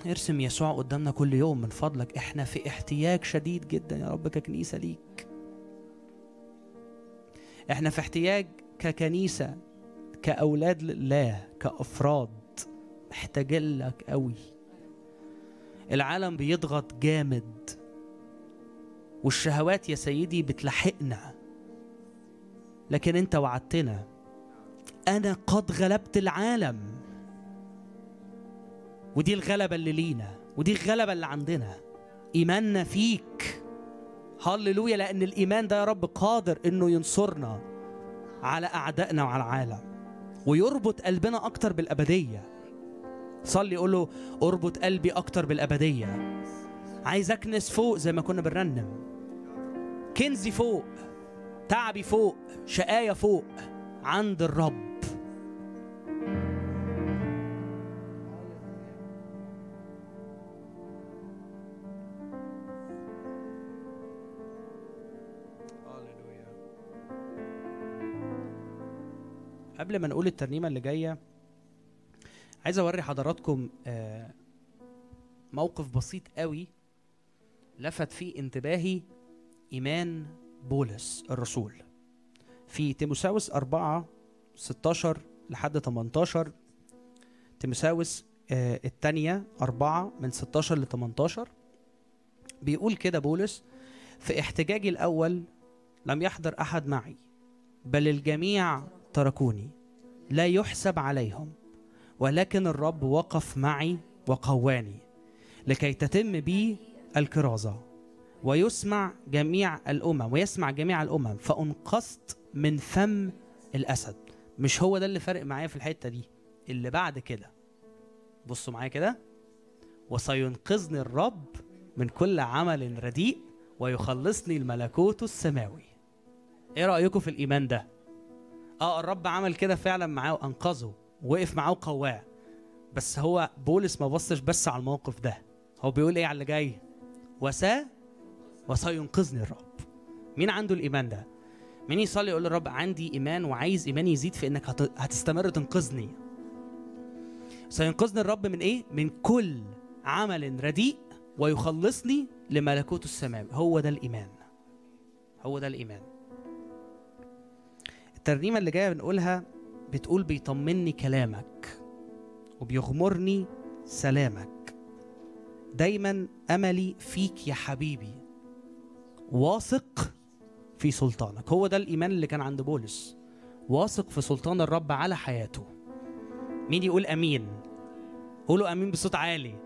ارسم يسوع قدامنا كل يوم من فضلك احنا في احتياج شديد جدا يا رب ككنيسة ليك احنا في احتياج ككنيسة كأولاد لله كأفراد محتاجين لك قوي العالم بيضغط جامد والشهوات يا سيدي بتلحقنا لكن انت وعدتنا انا قد غلبت العالم ودي الغلبة اللي لينا ودي الغلبة اللي عندنا إيماننا فيك هللويا لأن الإيمان ده يا رب قادر إنه ينصرنا على أعدائنا وعلى العالم ويربط قلبنا أكتر بالأبدية صلي قول له اربط قلبي أكتر بالأبدية عايز أكنس فوق زي ما كنا بنرنم كنزي فوق تعبي فوق شقاية فوق عند الرب قبل ما نقول الترنيمة اللي جاية عايز أوري حضراتكم آه، موقف بسيط قوي لفت فيه انتباهي إيمان بولس الرسول في تيموساوس 4 16 لحد 18 تيموساوس آه، الثانية 4 من 16 ل 18 بيقول كده بولس في احتجاجي الأول لم يحضر أحد معي بل الجميع تركوني لا يحسب عليهم ولكن الرب وقف معي وقواني لكي تتم بي الكرازة ويسمع جميع الأمم ويسمع جميع الأمم فأنقذت من فم الأسد مش هو ده اللي فارق معايا في الحتة دي اللي بعد كده بصوا معايا كده وسينقذني الرب من كل عمل رديء ويخلصني الملكوت السماوي ايه رأيكم في الإيمان ده اه الرب عمل كده فعلا معاه وانقذه وقف معاه وقواه بس هو بولس ما بصش بس على الموقف ده هو بيقول ايه على اللي جاي وسا وسينقذني الرب مين عنده الايمان ده مين يصلي يقول للرب عندي ايمان وعايز ايماني يزيد في انك هت- هتستمر تنقذني سينقذني الرب من ايه من كل عمل رديء ويخلصني لملكوت السماوي هو ده الايمان هو ده الايمان الترنيمة اللي جاية بنقولها بتقول بيطمني كلامك وبيغمرني سلامك دايما أملي فيك يا حبيبي واثق في سلطانك هو ده الإيمان اللي كان عند بولس واثق في سلطان الرب على حياته مين يقول أمين قولوا أمين بصوت عالي